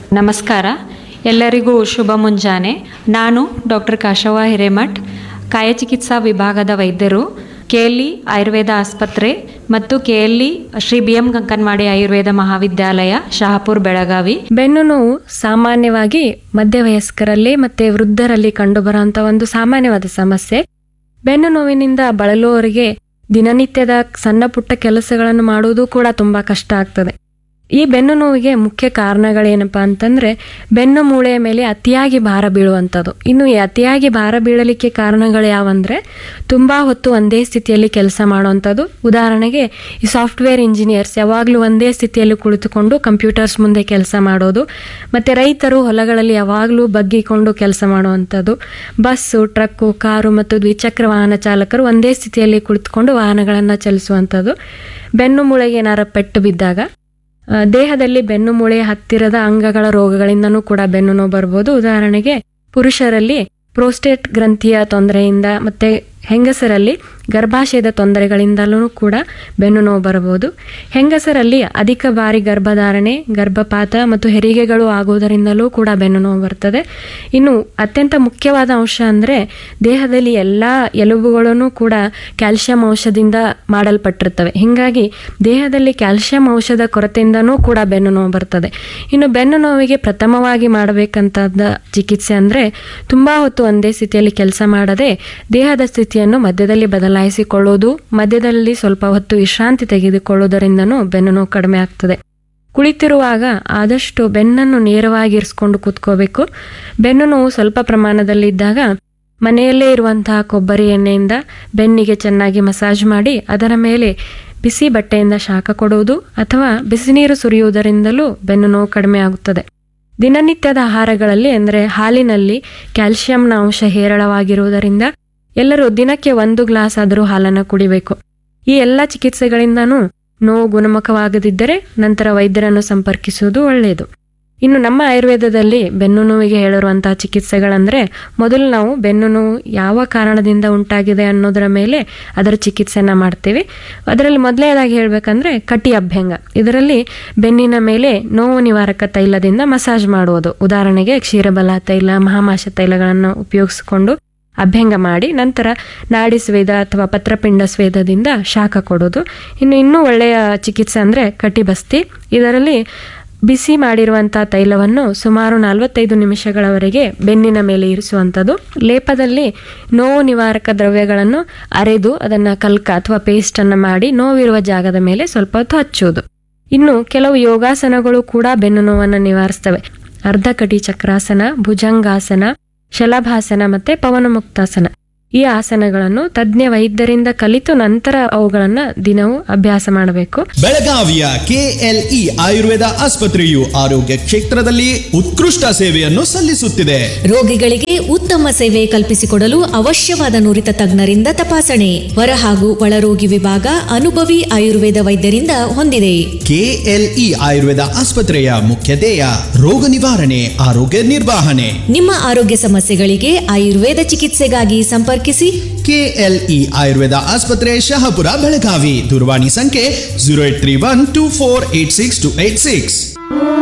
ನಮಸ್ಕಾರ ಎಲ್ಲರಿಗೂ ಶುಭ ಮುಂಜಾನೆ ನಾನು ಡಾಕ್ಟರ್ ಕಾಶವ ಹಿರೇಮಠ್ ಕಾಯಚಿಕಿತ್ಸಾ ವಿಭಾಗದ ವೈದ್ಯರು ಕೆಎಲ್ಇ ಆಯುರ್ವೇದ ಆಸ್ಪತ್ರೆ ಮತ್ತು KLE Shri B M Kankanwadi Ayurveda ಮಹಾವಿದ್ಯಾಲಯ ಶಹಾಪುರ್ ಬೆಳಗಾವಿ ಬೆನ್ನು ನೋವು ಸಾಮಾನ್ಯವಾಗಿ ಮಧ್ಯವಯಸ್ಕರಲ್ಲಿ ಮತ್ತೆ ವೃದ್ಧರಲ್ಲಿ ಕಂಡುಬರುವಂತ ಒಂದು ಸಾಮಾನ್ಯವಾದ ಸಮಸ್ಯೆ ಬೆನ್ನು ನೋವಿನಿಂದ ಬಳಲುವವರಿಗೆ ದಿನನಿತ್ಯದ ಸಣ್ಣ ಪುಟ್ಟ ಕೆಲಸಗಳನ್ನು ಮಾಡುವುದು ಕೂಡ ತುಂಬಾ ಕಷ್ಟ ಆಗ್ತದೆ ಈ ಬೆನ್ನು ನೋವಿಗೆ ಮುಖ್ಯ ಕಾರಣಗಳೇನಪ್ಪಾ ಅಂತಂದ್ರೆ ಬೆನ್ನು ಮೂಳೆಯ ಮೇಲೆ ಅತಿಯಾಗಿ ಭಾರ ಬೀಳುವಂಥದ್ದು ಇನ್ನು ಈ ಅತಿಯಾಗಿ ಭಾರ ಬೀಳಲಿಕ್ಕೆ ಕಾರಣಗಳು ಯಾವಂದ್ರೆ ತುಂಬಾ ಹೊತ್ತು ಒಂದೇ ಸ್ಥಿತಿಯಲ್ಲಿ ಕೆಲಸ ಮಾಡುವಂಥದ್ದು ಉದಾಹರಣೆಗೆ ಈ ಸಾಫ್ಟ್ವೇರ್ ಇಂಜಿನಿಯರ್ಸ್ ಯಾವಾಗಲೂ ಒಂದೇ ಸ್ಥಿತಿಯಲ್ಲಿ ಕುಳಿತುಕೊಂಡು ಕಂಪ್ಯೂಟರ್ಸ್ ಮುಂದೆ ಕೆಲಸ ಮಾಡೋದು ಮತ್ತೆ ರೈತರು ಹೊಲಗಳಲ್ಲಿ ಯಾವಾಗಲೂ ಬಗ್ಗಿಕೊಂಡು ಕೆಲಸ ಮಾಡುವಂಥದ್ದು ಬಸ್ಸು ಟ್ರಕ್ಕು ಕಾರು ಮತ್ತು ದ್ವಿಚಕ್ರ ವಾಹನ ಚಾಲಕರು ಒಂದೇ ಸ್ಥಿತಿಯಲ್ಲಿ ಕುಳಿತುಕೊಂಡು ವಾಹನಗಳನ್ನು ಚಲಿಸುವಂಥದ್ದು ಬೆನ್ನು ಮೂಳೆಗೆ ಏನಾರ ಪೆಟ್ಟು ಬಿದ್ದಾಗ ಆ, ದೇಹದಲ್ಲಿ ಬೆನ್ನು ಮೂಳೆಯ ಹತ್ತಿರದ ಅಂಗಗಳ ರೋಗಗಳಿಂದನೂ ಕೂಡ ಬೆನ್ನು ನೋವು ಬರ್ಬೋದು ಉದಾಹರಣೆಗೆ ಪುರುಷರಲ್ಲಿ ಪ್ರೋಸ್ಟೇಟ್ ಗ್ರಂಥಿಯ ತೊಂದರೆಯಿಂದ ಮತ್ತೆ ಹೆಂಗಸರಲ್ಲಿ ಗರ್ಭಾಶಯದ ತೊಂದರೆಗಳಿಂದಲೂ ಕೂಡ ಬೆನ್ನು ನೋವು ಬರಬಹುದು ಹೆಂಗಸರಲ್ಲಿ ಅಧಿಕ ಬಾರಿ ಗರ್ಭಧಾರಣೆ ಗರ್ಭಪಾತ ಮತ್ತು ಹೆರಿಗೆಗಳು ಆಗುವುದರಿಂದಲೂ ಕೂಡ ಬೆನ್ನು ನೋವು ಬರ್ತದೆ ಇನ್ನು ಅತ್ಯಂತ ಮುಖ್ಯವಾದ ಅಂಶ ಅಂದರೆ ದೇಹದಲ್ಲಿ ಎಲ್ಲ ಎಲುಬುಗಳನ್ನು ಕೂಡ ಕ್ಯಾಲ್ಸಿಯಂ ಔಷಧದಿಂದ ಮಾಡಲ್ಪಟ್ಟಿರ್ತವೆ ಹೀಗಾಗಿ ದೇಹದಲ್ಲಿ ಕ್ಯಾಲ್ಸಿಯಂ ಔಷಧ ಕೊರತೆಯಿಂದನೂ ಕೂಡ ಬೆನ್ನು ನೋವು ಬರ್ತದೆ ಇನ್ನು ಬೆನ್ನು ನೋವಿಗೆ ಪ್ರಥಮವಾಗಿ ಮಾಡಬೇಕಂತದ ಚಿಕಿತ್ಸೆ ಅಂದರೆ ತುಂಬಾ ಹೊತ್ತು ಒಂದೇ ಸ್ಥಿತಿಯಲ್ಲಿ ಕೆಲಸ ಮಾಡದೆ ದೇಹದ ಸ್ಥಿತಿಯನ್ನು ಮಧ್ಯದಲ್ಲಿ ಬದಲಾಯಿಸಿಕೊಳ್ಳುವುದು ಮಧ್ಯದಲ್ಲಿ ಸ್ವಲ್ಪ ಹೊತ್ತು ವಿಶ್ರಾಂತಿ ತೆಗೆದುಕೊಳ್ಳುವುದರಿಂದನೂ ಬೆನ್ನು ನೋವು ಕಡಿಮೆ ಆಗ್ತದೆ ಕುಳಿತಿರುವಾಗ ಆದಷ್ಟು ಬೆನ್ನನ್ನು ನೇರವಾಗಿ ಇರಿಸ್ಕೊಂಡು ಕೂತ್ಕೋಬೇಕು ಬೆನ್ನು ನೋವು ಸ್ವಲ್ಪ ಪ್ರಮಾಣದಲ್ಲಿದ್ದಾಗ ಮನೆಯಲ್ಲೇ ಇರುವಂತಹ ಕೊಬ್ಬರಿ ಎಣ್ಣೆಯಿಂದ ಬೆನ್ನಿಗೆ ಚೆನ್ನಾಗಿ ಮಸಾಜ್ ಮಾಡಿ ಅದರ ಮೇಲೆ ಬಿಸಿ ಬಟ್ಟೆಯಿಂದ ಶಾಖ ಕೊಡುವುದು ಅಥವಾ ಬಿಸಿ ನೀರು ಸುರಿಯುವುದರಿಂದಲೂ ಬೆನ್ನು ನೋವು ಕಡಿಮೆ ಆಗುತ್ತದೆ ದಿನನಿತ್ಯದ ಆಹಾರಗಳಲ್ಲಿ ಅಂದರೆ ಹಾಲಿನಲ್ಲಿ ಕ್ಯಾಲ್ಸಿಯಂನ ಅಂಶ ಹೇರಳವಾಗಿರುವುದರಿಂದ ಎಲ್ಲರೂ ದಿನಕ್ಕೆ ಒಂದು ಗ್ಲಾಸ್ ಆದರೂ ಹಾಲನ್ನು ಕುಡಿಬೇಕು ಈ ಎಲ್ಲ ಚಿಕಿತ್ಸೆಗಳಿಂದನೂ ನೋವು ಗುಣಮುಖವಾಗದಿದ್ದರೆ ನಂತರ ವೈದ್ಯರನ್ನು ಸಂಪರ್ಕಿಸುವುದು ಒಳ್ಳೆಯದು ಇನ್ನು ನಮ್ಮ ಆಯುರ್ವೇದದಲ್ಲಿ ಬೆನ್ನು ನೋವಿಗೆ ಹೇಳಿರುವಂತಹ ಚಿಕಿತ್ಸೆಗಳಂದ್ರೆ ಮೊದಲು ನಾವು ಬೆನ್ನು ನೋವು ಯಾವ ಕಾರಣದಿಂದ ಉಂಟಾಗಿದೆ ಅನ್ನೋದರ ಮೇಲೆ ಅದರ ಚಿಕಿತ್ಸೆನ ಮಾಡ್ತೀವಿ ಅದರಲ್ಲಿ ಮೊದಲನೇದಾಗಿ ಹೇಳ್ಬೇಕಂದ್ರೆ ಕಟಿ ಅಭ್ಯಂಗ ಇದರಲ್ಲಿ ಬೆನ್ನಿನ ಮೇಲೆ ನೋವು ನಿವಾರಕ ತೈಲದಿಂದ ಮಸಾಜ್ ಮಾಡುವುದು ಉದಾಹರಣೆಗೆ ಕ್ಷೀರಬಲ ತೈಲ ಮಹಾಮಾಶ ತೈಲಗಳನ್ನು ಉಪಯೋಗಿಸಿಕೊಂಡು ಅಭ್ಯಂಗ ಮಾಡಿ ನಂತರ ನಾಡಿ ಸ್ವೇದ ಅಥವಾ ಪತ್ರಪಿಂಡ ಸ್ವೇದದಿಂದ ಶಾಖ ಕೊಡೋದು ಇನ್ನು ಇನ್ನೂ ಒಳ್ಳೆಯ ಚಿಕಿತ್ಸೆ ಅಂದರೆ ಕಟಿಬಸ್ತಿ ಇದರಲ್ಲಿ ಬಿಸಿ ಮಾಡಿರುವಂಥ ತೈಲವನ್ನು ಸುಮಾರು ನಲವತ್ತೈದು ನಿಮಿಷಗಳವರೆಗೆ ಬೆನ್ನಿನ ಮೇಲೆ ಇರಿಸುವಂಥದ್ದು ಲೇಪದಲ್ಲಿ ನೋವು ನಿವಾರಕ ದ್ರವ್ಯಗಳನ್ನು ಅರೆದು ಅದನ್ನು ಕಲ್ಕ ಅಥವಾ ಪೇಸ್ಟನ್ನು ಮಾಡಿ ನೋವಿರುವ ಜಾಗದ ಮೇಲೆ ಸ್ವಲ್ಪ ಹೊತ್ತು ಹಚ್ಚುವುದು ಇನ್ನು ಕೆಲವು ಯೋಗಾಸನಗಳು ಕೂಡ ಬೆನ್ನು ನೋವನ್ನು ನಿವಾರಿಸ್ತವೆ ಅರ್ಧ ಕಟಿ ಚಕ್ರಾಸನ ಭುಜಂಗಾಸನ ಶಲಭಾಸನ ಮತ್ತೆ ಪವನಮುಕ್ತಾಸನ ಈ ಆಸನಗಳನ್ನು ತಜ್ಞ ವೈದ್ಯರಿಂದ ಕಲಿತು ನಂತರ ಅವುಗಳನ್ನು ದಿನವೂ ಅಭ್ಯಾಸ ಮಾಡಬೇಕು ಬೆಳಗಾವಿಯ ಕೆಎಲ್ಇ ಆಯುರ್ವೇದ ಆಸ್ಪತ್ರೆಯು ಆರೋಗ್ಯ ಕ್ಷೇತ್ರದಲ್ಲಿ ಉತ್ಕೃಷ್ಟ ಸೇವೆಯನ್ನು ಸಲ್ಲಿಸುತ್ತಿದೆ ರೋಗಿಗಳಿಗೆ ಉತ್ತಮ ಸೇವೆ ಕಲ್ಪಿಸಿಕೊಡಲು ಅವಶ್ಯವಾದ ನುರಿತ ತಜ್ಞರಿಂದ ತಪಾಸಣೆ ಹೊರ ಹಾಗೂ ಒಳರೋಗಿ ವಿಭಾಗ ಅನುಭವಿ ಆಯುರ್ವೇದ ವೈದ್ಯರಿಂದ ಹೊಂದಿದೆ ಕೆಎಲ್ಇ ಆಯುರ್ವೇದ ಆಸ್ಪತ್ರೆಯ ಮುಖ್ಯ ಧ್ಯೇಯ ರೋಗ ನಿವಾರಣೆ ಆರೋಗ್ಯ ನಿರ್ವಹಣೆ ನಿಮ್ಮ ಆರೋಗ್ಯ ಸಮಸ್ಯೆಗಳಿಗೆ ಆಯುರ್ವೇದ ಚಿಕಿತ್ಸೆಗಾಗಿ ಸಂಪರ್ಕಿಸಿ ಕೆಎಲ್ಇ ಆಯುರ್ವೇದ ಆಸ್ಪತ್ರೆ ಶಹಾಪುರ ಬೆಳಗಾವಿ ದೂರವಾಣಿ ಸಂಖ್ಯೆ zero eight three one two four eight six two eight six